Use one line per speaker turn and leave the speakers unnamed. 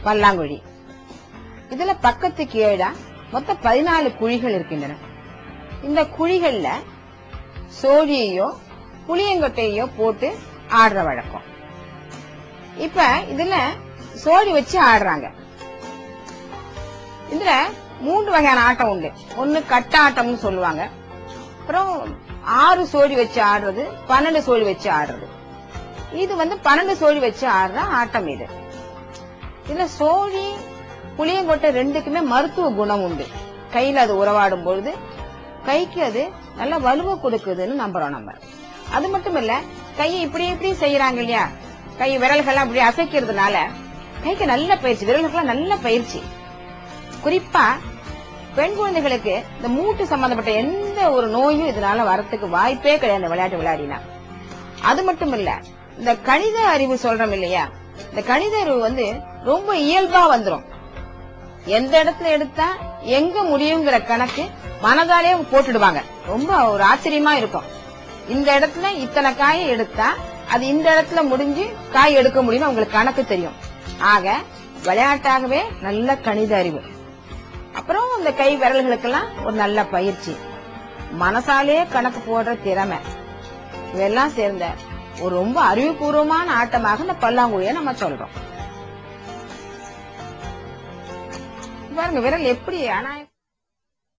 பல்லாங்குழி இதுல பக்கத்துக்கு ஏழா மொத்தம் பதினாலு குழிகள் இருக்கின்றன இந்த குழிகள்ல சோழியையோ புளியங்கொட்டையோ போட்டு ஆடுற வழக்கம் இப்ப இதுல சோழி வச்சு ஆடுறாங்க இதுல மூன்று வகையான ஆட்டம் உண்டு ஒன்னு கட்ட ஆட்டம்னு சொல்லுவாங்க அப்புறம் ஆறு சோழி வச்சு ஆடுறது பன்னெண்டு சோழி வச்சு ஆடுறது இது வந்து பன்னெண்டு சோழி வச்சு ஆடுற ஆட்டம் இது இதுல சோழி புளியங்கொட்டை ரெண்டுக்குமே மருத்துவ குணம் உண்டு கையில அது உறவாடும் பொழுது கைக்கு அது நல்ல வலுவை கொடுக்குதுன்னு நம்புறோம் நம்ம அது மட்டும் இல்ல கையை இப்படி இப்படி செய்யறாங்க இல்லையா கை விரல்கள்லாம் இப்படி அசைக்கிறதுனால கைக்கு நல்ல பயிற்சி விரல்களுக்கு நல்ல பயிற்சி குறிப்பா பெண் குழந்தைகளுக்கு இந்த மூட்டு சம்பந்தப்பட்ட எந்த ஒரு நோயும் இதனால வரத்துக்கு வாய்ப்பே கிடையாது இந்த விளையாட்டு விளையாடினா அது மட்டும் இல்ல இந்த கணித அறிவு சொல்றோம் இல்லையா இந்த கணித அறிவு வந்து ரொம்ப இயல்பா வந்துரும் எந்த இடத்துல எடுத்தா எங்க முடியுங்கிற கணக்கு மனதாலே போட்டுடுவாங்க ரொம்ப ஒரு ஆச்சரியமா இருக்கும் இந்த இடத்துல இத்தனை காயை எடுத்தா அது இந்த இடத்துல முடிஞ்சு காய் எடுக்க முடியும்னு உங்களுக்கு கணக்கு தெரியும் ஆக விளையாட்டாகவே நல்ல கணித அறிவு அப்புறம் இந்த கை விரல்களுக்கெல்லாம் ஒரு நல்ல பயிற்சி மனசாலே கணக்கு போடுற திறமை இதெல்லாம் சேர்ந்த ஒரு ரொம்ப அறிவுபூர்வமான ஆட்டமாக இந்த பல்லாங்குழிய நம்ம சொல்றோம் பாருங்க விரல் எப்படி ஆனா